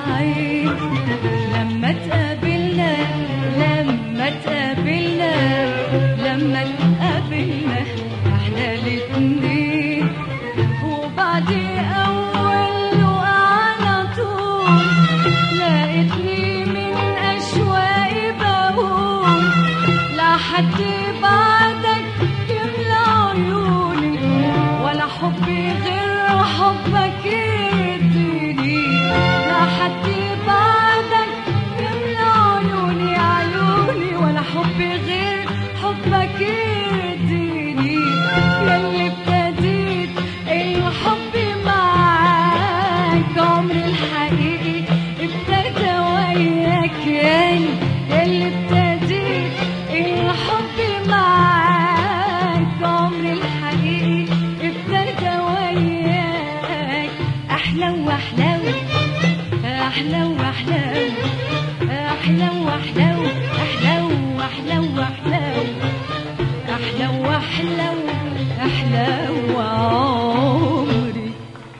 عين لما تقابلنا لما تقابلنا لما تقابلنا احنا الاتنين وبعد اول وقعنا طول لقيتني من اشواقي بقول لا حد بعدك يملى عيوني ولا حبي غير حبك يديني لا حد بعدك يملى عيوني عيوني ولا حبي غير حبك يديني ياللي ابتديت الحب معاك عمري الحقيقي ابتدى وياك ياني ياللي ابتديت الحب معاك عمري الحقيقي ابتدى وياك احلى واحلى احلى واحلى احلى واحلى احلى واحلى واحلى احلى واحلى احلى وعمري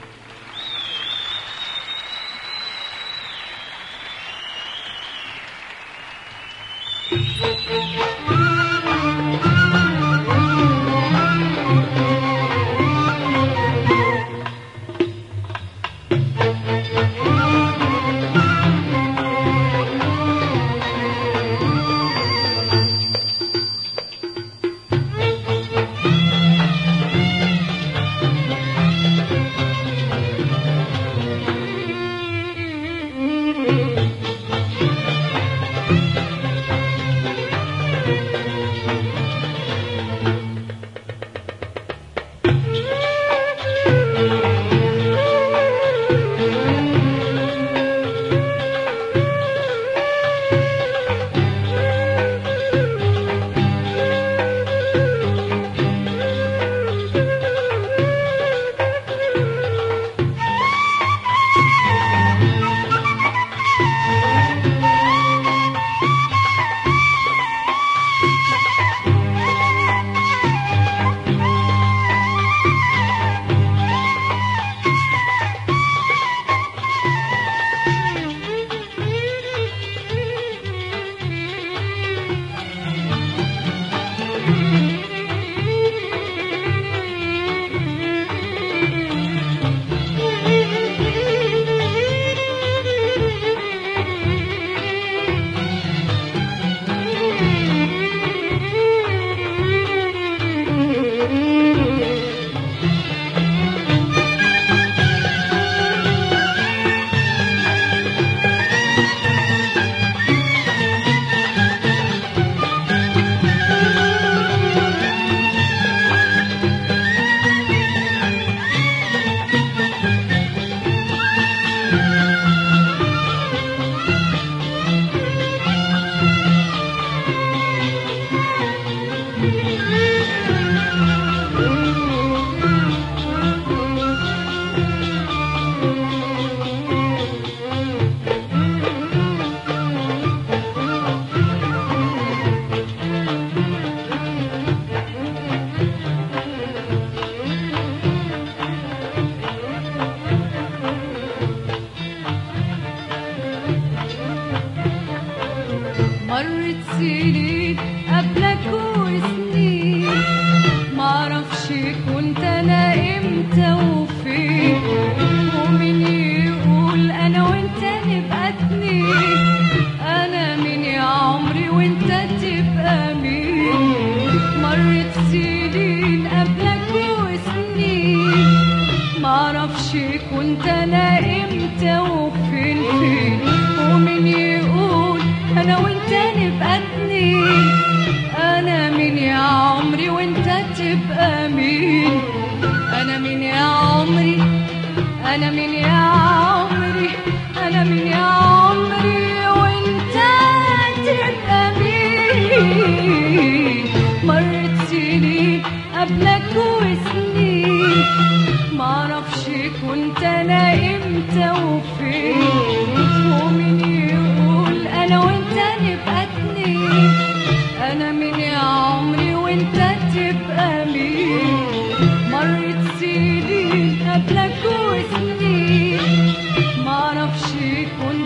مرت سنين قبلك وسنين معرفش كنت انا امتى وفين ومين يقول انا وانت نبقى اتنين انا مين يا عمري وانت تبقى مين مرت سنين قبلك وسنين معرفش كنت انا امتى وفين فين ومين يقول انا وانت نبقى اتنين انا مين يا عمري وانت تبقى مين انا مين يا عمري انا مين يا عمري انا مين يا عمري وانت تبقى مين مرت سنين قبلك وسنين معرفش كنت انا امتى وفين ومين يقول انا وانت نبقى اتنين انا مين يا عمري وانت تبقى مين مرت سنين قبلك وسنين معرفش كنت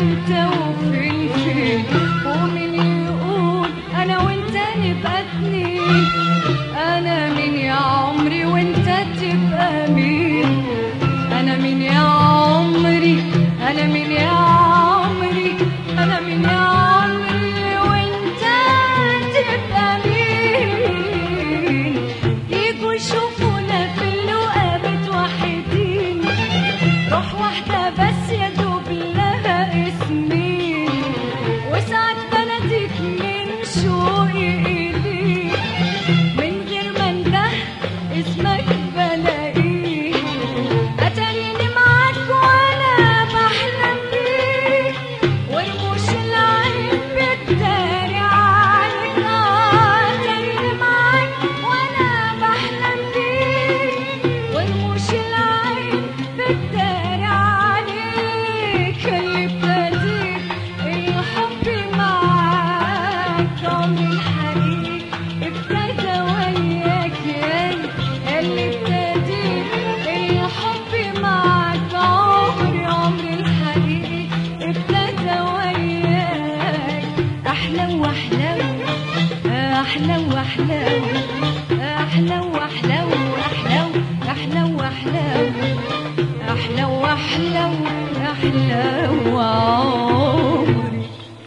امتى وفين فين ومين يقول انا وانت نبقى اتنين انا مين يا عمري وانت تبقى مين انا مين يا عمري انا مين يا عمري انا مين يا عمري وانت تبقى مين يجوا يشوفونا في اللقا متوحدين روح واحدة بس يا دوب لها اسمين وساعات بناديك من شوقي إليك من غير ما انده اسمك بلاقيه اتاريني معاك وانا بحلم بيك ورموش العين بتداري عليك اتاريني معاك وانا بحلم بيك ورموش العين بتداري عليك اللي ابتديت الحب معاك عمري الحقيقي ابتدى وياك يا اللي ابتديت الحب معاك عمري عمري الحقيقي ابتدى وياك احلى واحلى احلى واحلى احلى واحلى احلى احلى واحلى احلى واحلى احلى وعمري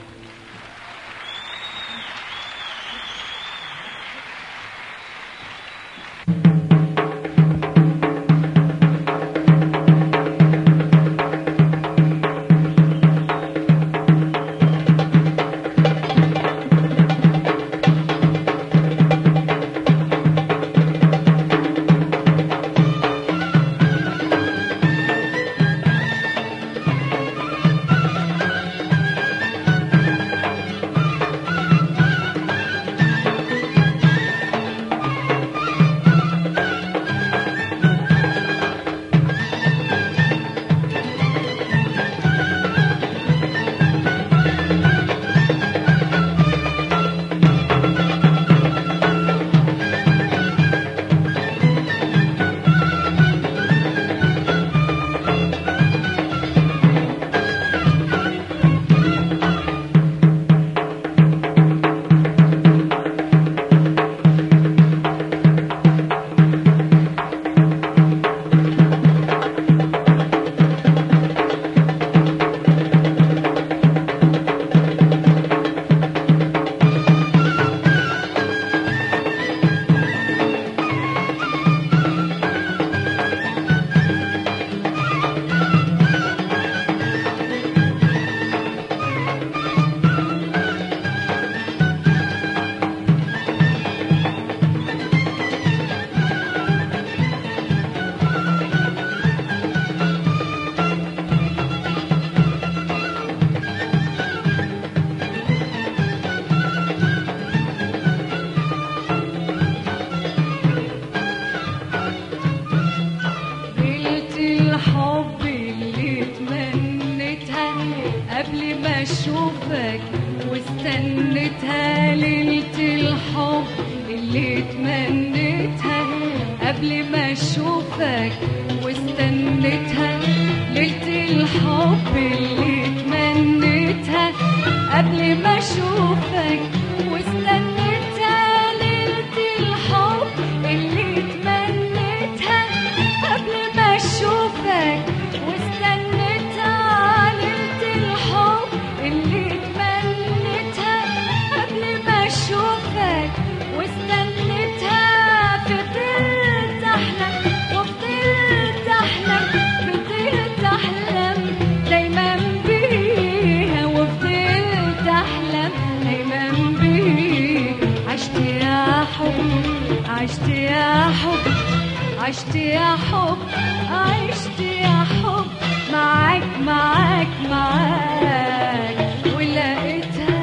ليلة الحب اللي تمنيتها قبل ما اشوفك واستنيتها ليلة الحب اللي تمنيتها قبل ما اشوفك واستنيتها ليلة الحب اللي تمنيتها قبل ما اشوفك واستنيتها ليلة الحب اللي تمنيتها قبل ما اشوفك واستنيتها ليلة الحب اللي تمنيتها قبل ما اشوفك واستنيتها فضلت احلم وفضلت احلم فضلت احلم دايما بيها وفضلت احلم دايما بيها عشت يا حب عشت يا حب عشت يا حب عشت يا حب معاك معاك معاك ولقيتها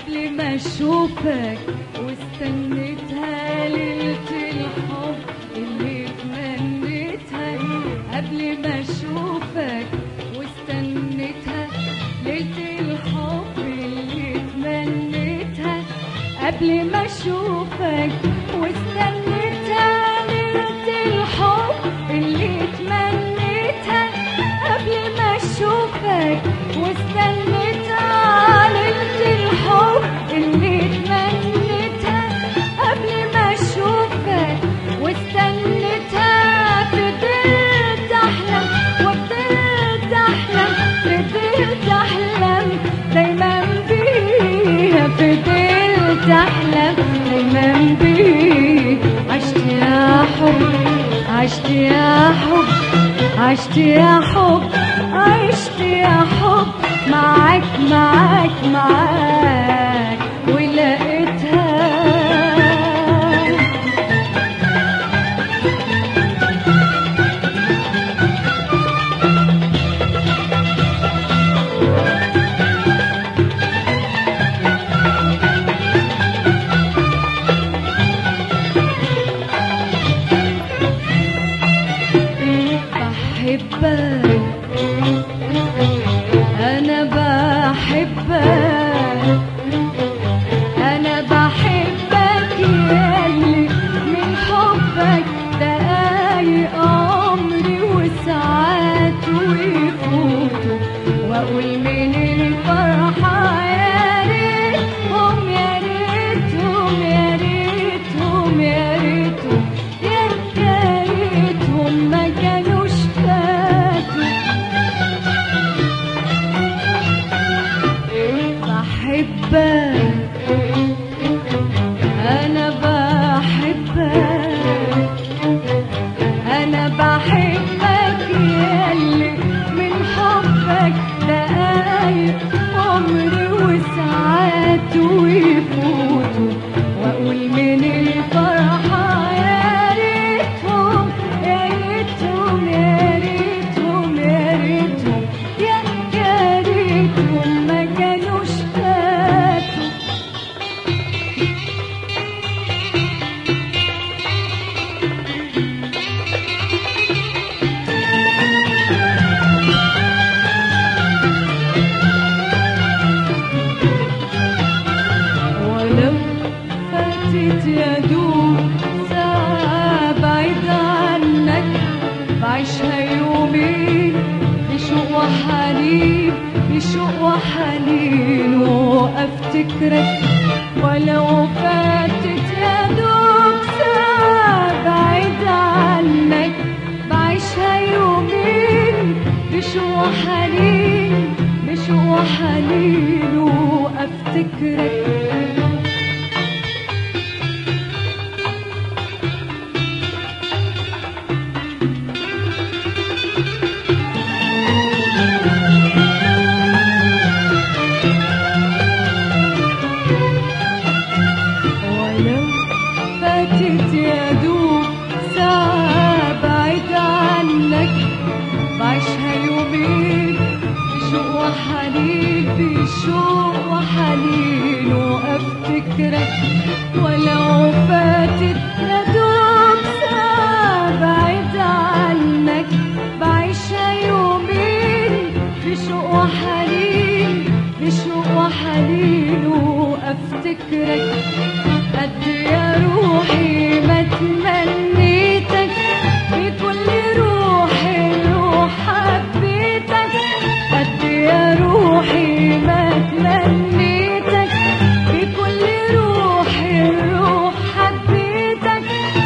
قبل ما اشوفك واستنيتها ليلة الحب اللي تمنيتها قبل ما اشوفك واستنيتها ليلة الحب اللي تمنيتها قبل ما اشوفك واستنيتها ليلة الحب اللي تمنيتها قبل ما اشوفك واستنيتها ليلة الحب اللي تمنيتها قبل ما اشوفك واستنيتها فضلت احلم وفضلت احلم فضلت احلم دايما بيها فضلت احلم دايما بيها عشت يا حب عشت يا حب عشت يا حب عشت يا حب معاك معاك معاك ولقيتها بحبك أنا بحبك أنا بحبك ياللي من حبك دقايق عمري وساعات ويفوتوا وأقول من الفرحة يا ريتهم يا ريتهم يا ريتهم يا ريتهم يا ريتهم ما كانوش فاتوا بحبك أنا بحبك أنا بحبك ياللي من حبك دقايق عمري وساعات ويفوتوا وأقول من الفرحة يا ريتهم يا ريتهم يا ريتهم يا ريتهم يا يا ريتهم ما كانوش فاتوا ولو فاتت يا دوب ساعة بعيد عنك بعيشها يومين بشوق وحنين بشوق وحنين وافتكرك ولو فاتت يا دوب ساعة بعيد عنك بعيشها يومين بشوق وحنين بشوق وحنين وافتكرك ولو فاتت يا دوب ساعة بعيد عنك بعيشها يومين بشوق وحنين بشوق وحنين وافتكرك ولو فاتت يا دوب ساعة بعيد عنك بعيشها يومين بشوق وحنين بشوق وحنين وافتكرك قد يا روحي ما تمنيتك بكل روحي روح حبيتك قد يا روحي ما تمنيتك بكل روحي روح حبيتك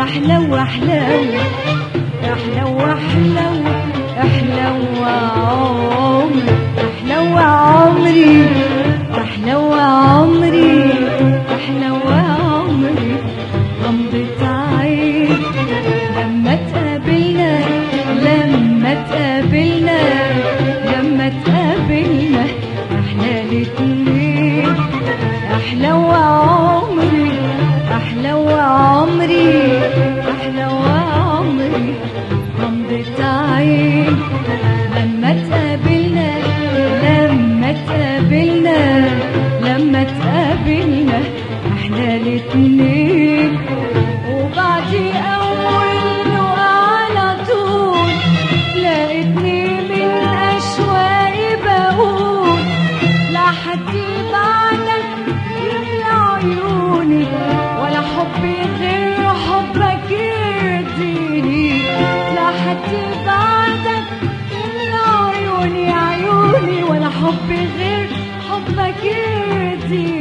احلو احلو احلو احلو احلو عمري احلو عمري احلو عمري احلو عمري غمضة عين لما تقابلنا لما تقابلنا لما تقابلنا احنا الاتنين احلو عمري احلو عمري احلو عمري غمضة عين لما تقابلنا لما تقابلنا لما تقابلنا احنا الاتنين وبعد اول على طول لقيتني من اشواقي بقول لا حد بعدك يملى عيوني ولا حبي غير حبك يرضيني لا حد بعدك يملى عيوني عيوني ولا حبي غير حبك يرضيني